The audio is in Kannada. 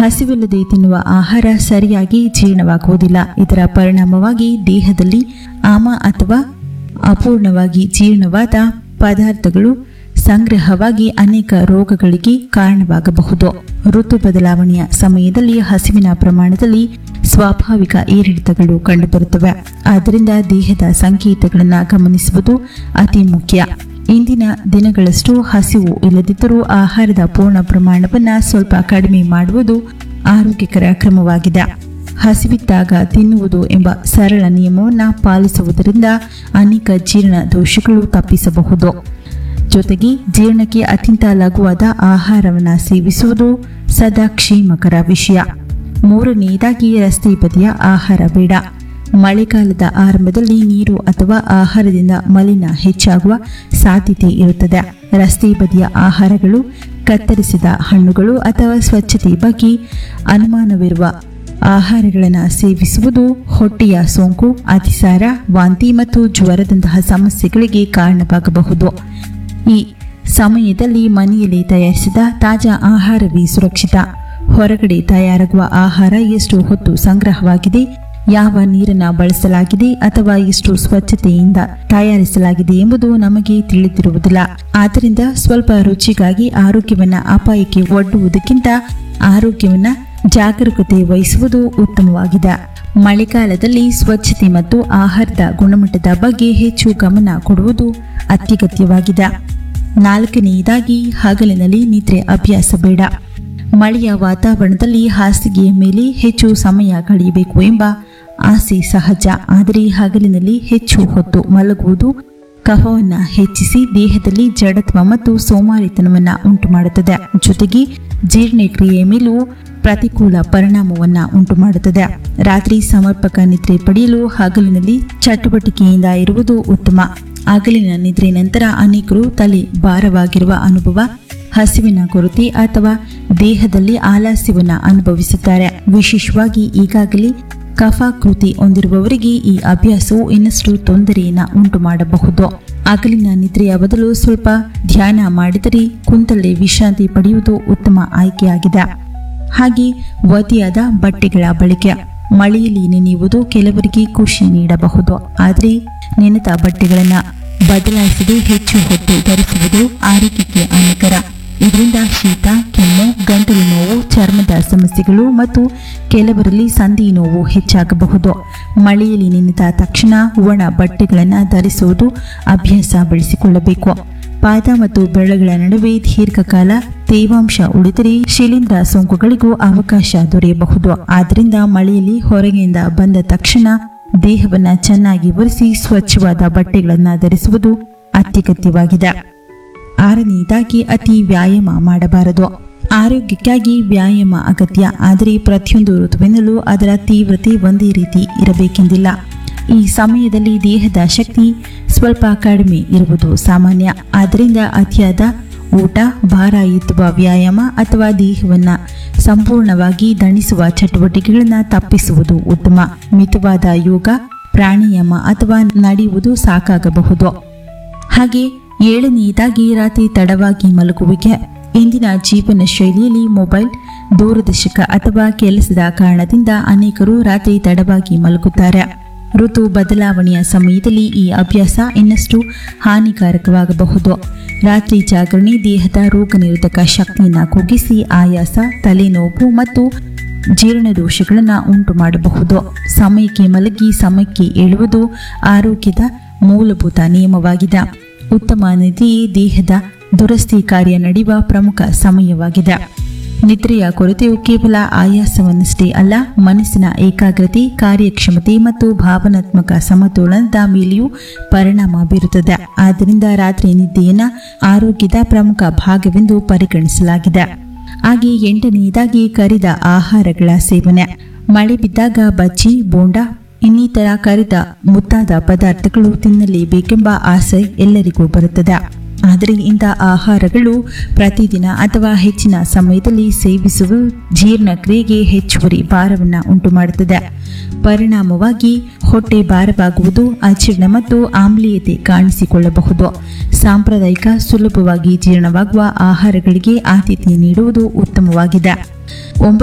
ಹಸಿವಿಲ್ಲದೆ ತಿನ್ನುವ ಆಹಾರ ಸರಿಯಾಗಿ ಜೀರ್ಣವಾಗುವುದಿಲ್ಲ ಇದರ ಪರಿಣಾಮವಾಗಿ ದೇಹದಲ್ಲಿ ಆಮ ಅಥವಾ ಅಪೂರ್ಣವಾಗಿ ಜೀರ್ಣವಾದ ಪದಾರ್ಥಗಳು ಸಂಗ್ರಹವಾಗಿ ಅನೇಕ ರೋಗಗಳಿಗೆ ಕಾರಣವಾಗಬಹುದು ಋತು ಬದಲಾವಣೆಯ ಸಮಯದಲ್ಲಿ ಹಸಿವಿನ ಪ್ರಮಾಣದಲ್ಲಿ ಸ್ವಾಭಾವಿಕ ಏರಿಳಿತಗಳು ಕಂಡುಬರುತ್ತವೆ ಆದ್ದರಿಂದ ದೇಹದ ಸಂಕೇತಗಳನ್ನು ಗಮನಿಸುವುದು ಅತಿ ಮುಖ್ಯ ಇಂದಿನ ದಿನಗಳಷ್ಟು ಹಸಿವು ಇಲ್ಲದಿದ್ದರೂ ಆಹಾರದ ಪೂರ್ಣ ಪ್ರಮಾಣವನ್ನು ಸ್ವಲ್ಪ ಕಡಿಮೆ ಮಾಡುವುದು ಆರೋಗ್ಯಕರ ಕ್ರಮವಾಗಿದೆ ಹಸಿವಿದ್ದಾಗ ತಿನ್ನುವುದು ಎಂಬ ಸರಳ ನಿಯಮವನ್ನು ಪಾಲಿಸುವುದರಿಂದ ಅನೇಕ ಜೀರ್ಣ ದೋಷಗಳು ತಪ್ಪಿಸಬಹುದು ಜೊತೆಗೆ ಜೀರ್ಣಕ್ಕೆ ಅತ್ಯಂತ ಲಘುವಾದ ಆಹಾರವನ್ನು ಸೇವಿಸುವುದು ಸದಾ ಕ್ಷೇಮಕರ ವಿಷಯ ಮೂರನೆಯದಾಗಿ ರಸ್ತೆ ಬದಿಯ ಆಹಾರ ಬೇಡ ಮಳೆಗಾಲದ ಆರಂಭದಲ್ಲಿ ನೀರು ಅಥವಾ ಆಹಾರದಿಂದ ಮಲಿನ ಹೆಚ್ಚಾಗುವ ಸಾಧ್ಯತೆ ಇರುತ್ತದೆ ರಸ್ತೆ ಬದಿಯ ಆಹಾರಗಳು ಕತ್ತರಿಸಿದ ಹಣ್ಣುಗಳು ಅಥವಾ ಸ್ವಚ್ಛತೆ ಬಗ್ಗೆ ಅನುಮಾನವಿರುವ ಆಹಾರಗಳನ್ನು ಸೇವಿಸುವುದು ಹೊಟ್ಟೆಯ ಸೋಂಕು ಅತಿಸಾರ ವಾಂತಿ ಮತ್ತು ಜ್ವರದಂತಹ ಸಮಸ್ಯೆಗಳಿಗೆ ಕಾರಣವಾಗಬಹುದು ಈ ಸಮಯದಲ್ಲಿ ಮನೆಯಲ್ಲಿ ತಯಾರಿಸಿದ ತಾಜಾ ಆಹಾರವೇ ಸುರಕ್ಷಿತ ಹೊರಗಡೆ ತಯಾರಾಗುವ ಆಹಾರ ಎಷ್ಟು ಹೊತ್ತು ಸಂಗ್ರಹವಾಗಿದೆ ಯಾವ ನೀರನ್ನು ಬಳಸಲಾಗಿದೆ ಅಥವಾ ಎಷ್ಟು ಸ್ವಚ್ಛತೆಯಿಂದ ತಯಾರಿಸಲಾಗಿದೆ ಎಂಬುದು ನಮಗೆ ತಿಳಿದಿರುವುದಿಲ್ಲ ಆದ್ದರಿಂದ ಸ್ವಲ್ಪ ರುಚಿಗಾಗಿ ಆರೋಗ್ಯವನ್ನ ಅಪಾಯಕ್ಕೆ ಒಡ್ಡುವುದಕ್ಕಿಂತ ಆರೋಗ್ಯವನ್ನ ಜಾಗರೂಕತೆ ವಹಿಸುವುದು ಉತ್ತಮವಾಗಿದೆ ಮಳೆಗಾಲದಲ್ಲಿ ಸ್ವಚ್ಛತೆ ಮತ್ತು ಆಹಾರದ ಗುಣಮಟ್ಟದ ಬಗ್ಗೆ ಹೆಚ್ಚು ಗಮನ ಕೊಡುವುದು ಅತ್ಯಗತ್ಯವಾಗಿದೆ ನಾಲ್ಕನೆಯದಾಗಿ ಹಗಲಿನಲ್ಲಿ ನಿದ್ರೆ ಅಭ್ಯಾಸ ಬೇಡ ಮಳೆಯ ವಾತಾವರಣದಲ್ಲಿ ಹಾಸಿಗೆಯ ಮೇಲೆ ಹೆಚ್ಚು ಸಮಯ ಕಳೆಯಬೇಕು ಎಂಬ ಆಸೆ ಸಹಜ ಆದರೆ ಹಗಲಿನಲ್ಲಿ ಹೆಚ್ಚು ಹೊತ್ತು ಮಲಗುವುದು ಕಫವನ್ನು ಹೆಚ್ಚಿಸಿ ದೇಹದಲ್ಲಿ ಜಡತ್ವ ಮತ್ತು ಸೋಮಾರಿತನವನ್ನು ಉಂಟುಮಾಡುತ್ತದೆ ಜೊತೆಗೆ ಜೀರ್ಣಕ್ರಿಯೆಯ ಮೇಲೂ ಪ್ರತಿಕೂಲ ಪರಿಣಾಮವನ್ನು ಉಂಟುಮಾಡುತ್ತದೆ ರಾತ್ರಿ ಸಮರ್ಪಕ ನಿದ್ರೆ ಪಡೆಯಲು ಹಗಲಿನಲ್ಲಿ ಚಟುವಟಿಕೆಯಿಂದ ಇರುವುದು ಉತ್ತಮ ಹಗಲಿನ ನಿದ್ರೆ ನಂತರ ಅನೇಕರು ತಲೆ ಭಾರವಾಗಿರುವ ಅನುಭವ ಹಸಿವಿನ ಕೊರತೆ ಅಥವಾ ದೇಹದಲ್ಲಿ ಆಲಸ್ಯವನ್ನು ಅನುಭವಿಸುತ್ತಾರೆ ವಿಶೇಷವಾಗಿ ಈಗಾಗಲೇ ಕಫಾಕೃತಿ ಹೊಂದಿರುವವರಿಗೆ ಈ ಅಭ್ಯಾಸವು ಇನ್ನಷ್ಟು ತೊಂದರೆಯನ್ನು ಉಂಟು ಮಾಡಬಹುದು ಹಗಲಿನ ನಿದ್ರೆಯ ಬದಲು ಸ್ವಲ್ಪ ಧ್ಯಾನ ಮಾಡಿದರೆ ಕುಂತಲ್ಲೇ ವಿಶ್ರಾಂತಿ ಪಡೆಯುವುದು ಉತ್ತಮ ಆಯ್ಕೆಯಾಗಿದೆ ಹಾಗೆ ಒದಿಯಾದ ಬಟ್ಟೆಗಳ ಬಳಕೆ ಮಳೆಯಲ್ಲಿ ನೆನೆಯುವುದು ಕೆಲವರಿಗೆ ಖುಷಿ ನೀಡಬಹುದು ಆದರೆ ನೆನೆದ ಬಟ್ಟೆಗಳನ್ನು ಬದಲಾಯಿಸದೆ ಹೆಚ್ಚು ಹೊತ್ತು ಧರಿಸುವುದು ಆರೋಗ್ಯಕ್ಕೆ ಹಾನಿಕರ ಇದರಿಂದ ಶೀತ ಕೆಮ್ಮು ಗಂಟಲು ನೋವು ಚರ್ಮದ ಸಮಸ್ಯೆಗಳು ಮತ್ತು ಕೆಲವರಲ್ಲಿ ಸಂಧಿ ನೋವು ಹೆಚ್ಚಾಗಬಹುದು ಮಳೆಯಲ್ಲಿ ನೆನೆದ ತಕ್ಷಣ ಒಣ ಬಟ್ಟೆಗಳನ್ನು ಧರಿಸುವುದು ಅಭ್ಯಾಸ ಬೆಳೆಸಿಕೊಳ್ಳಬೇಕು ಪಾದ ಮತ್ತು ಬೆರಳುಗಳ ನಡುವೆ ದೀರ್ಘಕಾಲ ತೇವಾಂಶ ಉಳಿದರೆ ಶಿಲೀಂಧ್ರ ಸೋಂಕುಗಳಿಗೂ ಅವಕಾಶ ದೊರೆಯಬಹುದು ಆದ್ದರಿಂದ ಮಳೆಯಲ್ಲಿ ಹೊರಗೆಯಿಂದ ಬಂದ ತಕ್ಷಣ ದೇಹವನ್ನು ಚೆನ್ನಾಗಿ ಒರೆಸಿ ಸ್ವಚ್ಛವಾದ ಬಟ್ಟೆಗಳನ್ನು ಧರಿಸುವುದು ಅತ್ಯಗತ್ಯವಾಗಿದೆ ಆರನೆಯದಾಗಿ ಅತಿ ವ್ಯಾಯಾಮ ಮಾಡಬಾರದು ಆರೋಗ್ಯಕ್ಕಾಗಿ ವ್ಯಾಯಾಮ ಅಗತ್ಯ ಆದರೆ ಪ್ರತಿಯೊಂದು ಋತುವಿನಲ್ಲೂ ಅದರ ತೀವ್ರತೆ ಒಂದೇ ರೀತಿ ಇರಬೇಕೆಂದಿಲ್ಲ ಈ ಸಮಯದಲ್ಲಿ ದೇಹದ ಶಕ್ತಿ ಸ್ವಲ್ಪ ಕಡಿಮೆ ಇರುವುದು ಸಾಮಾನ್ಯ ಆದ್ದರಿಂದ ಅತಿಯಾದ ಊಟ ಭಾರ ಎತ್ತುವ ವ್ಯಾಯಾಮ ಅಥವಾ ದೇಹವನ್ನು ಸಂಪೂರ್ಣವಾಗಿ ದಣಿಸುವ ಚಟುವಟಿಕೆಗಳನ್ನು ತಪ್ಪಿಸುವುದು ಉತ್ತಮ ಮಿತವಾದ ಯೋಗ ಪ್ರಾಣಾಯಾಮ ಅಥವಾ ನಡೆಯುವುದು ಸಾಕಾಗಬಹುದು ಹಾಗೆ ಏಳನೆಯದಾಗಿ ರಾತ್ರಿ ತಡವಾಗಿ ಮಲಗುವಿಕೆ ಇಂದಿನ ಜೀವನ ಶೈಲಿಯಲ್ಲಿ ಮೊಬೈಲ್ ದೂರದರ್ಶಕ ಅಥವಾ ಕೆಲಸದ ಕಾರಣದಿಂದ ಅನೇಕರು ರಾತ್ರಿ ತಡವಾಗಿ ಮಲಗುತ್ತಾರೆ ಋತು ಬದಲಾವಣೆಯ ಸಮಯದಲ್ಲಿ ಈ ಅಭ್ಯಾಸ ಇನ್ನಷ್ಟು ಹಾನಿಕಾರಕವಾಗಬಹುದು ರಾತ್ರಿ ಜಾಗರಣೆ ದೇಹದ ರೋಗ ನಿರೋಧಕ ಶಕ್ತಿಯನ್ನು ಕುಗ್ಗಿಸಿ ಆಯಾಸ ತಲೆನೋವು ಮತ್ತು ಜೀರ್ಣದೋಷಗಳನ್ನು ಉಂಟು ಮಾಡಬಹುದು ಸಮಯಕ್ಕೆ ಮಲಗಿ ಸಮಯಕ್ಕೆ ಏಳುವುದು ಆರೋಗ್ಯದ ಮೂಲಭೂತ ನಿಯಮವಾಗಿದೆ ಉತ್ತಮ ನಿದ್ರೆಯೇ ದೇಹದ ದುರಸ್ತಿ ಕಾರ್ಯ ನಡೆಯುವ ಪ್ರಮುಖ ಸಮಯವಾಗಿದೆ ನಿದ್ರೆಯ ಕೊರತೆಯು ಕೇವಲ ಆಯಾಸವನ್ನಷ್ಟೇ ಅಲ್ಲ ಮನಸ್ಸಿನ ಏಕಾಗ್ರತೆ ಕಾರ್ಯಕ್ಷಮತೆ ಮತ್ತು ಭಾವನಾತ್ಮಕ ಸಮತೋಲನದ ಮೇಲೆಯೂ ಪರಿಣಾಮ ಬೀರುತ್ತದೆ ಆದ್ದರಿಂದ ರಾತ್ರಿ ನಿದ್ದೆಯನ್ನು ಆರೋಗ್ಯದ ಪ್ರಮುಖ ಭಾಗವೆಂದು ಪರಿಗಣಿಸಲಾಗಿದೆ ಹಾಗೆ ಎಂಟನೆಯದಾಗಿ ಕರಿದ ಆಹಾರಗಳ ಸೇವನೆ ಮಳೆ ಬಿದ್ದಾಗ ಬಜ್ಜಿ ಬೋಂಡ ಇನ್ನಿತರ ಕರಿದ ಮುತ್ತಾದ ಪದಾರ್ಥಗಳು ತಿನ್ನಲೇಬೇಕೆಂಬ ಆಸೆ ಎಲ್ಲರಿಗೂ ಬರುತ್ತದೆ ಆದರೆ ಇಂಥ ಆಹಾರಗಳು ಪ್ರತಿದಿನ ಅಥವಾ ಹೆಚ್ಚಿನ ಸಮಯದಲ್ಲಿ ಸೇವಿಸುವುದು ಜೀರ್ಣಕ್ರಿಯೆಗೆ ಹೆಚ್ಚುವರಿ ಭಾರವನ್ನು ಉಂಟುಮಾಡುತ್ತದೆ ಪರಿಣಾಮವಾಗಿ ಹೊಟ್ಟೆ ಭಾರವಾಗುವುದು ಅಜೀರ್ಣ ಮತ್ತು ಆಮ್ಲೀಯತೆ ಕಾಣಿಸಿಕೊಳ್ಳಬಹುದು ಸಾಂಪ್ರದಾಯಿಕ ಸುಲಭವಾಗಿ ಜೀರ್ಣವಾಗುವ ಆಹಾರಗಳಿಗೆ ಆದ್ಯತೆ ನೀಡುವುದು ಉತ್ತಮವಾಗಿದೆ